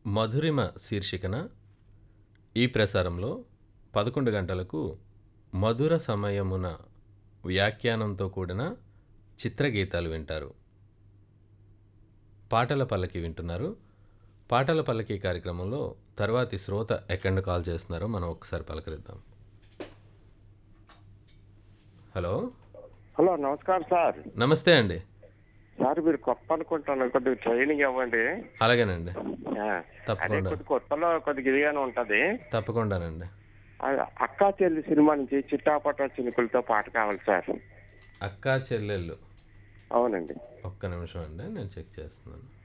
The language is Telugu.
మధురిమ శీర్షికన ఈ ప్రసారంలో పదకొండు గంటలకు మధుర సమయమున వ్యాఖ్యానంతో కూడిన చిత్రగీతాలు వింటారు పాటల పల్లకి వింటున్నారు పాటల పల్లకి కార్యక్రమంలో తర్వాతి శ్రోత ఎక్కడ కాల్ చేస్తున్నారో మనం ఒకసారి పలకరిద్దాం హలో హలో నమస్కారం సార్ నమస్తే అండి సార్ మీరు గొప్ప అనుకుంటాను కొద్దిగా ట్రైనింగ్ ఇవ్వండి అలాగేనండి ఆ, అదే తప్పకుండా కొద్ది కొత్తలో కొద్దిగా ఇదిగానే ఉంటది తప్పకుండానండి ఆ, అక్కా చెల్లి సినిమా నుంచి చిట్టాపట్ట చినుకులతో పాట కావాలి సార్ అక్కా చెల్లెళ్ళు అవునండి ఒక్క నిమిషం అండి నేను చెక్ చేస్తున్నాను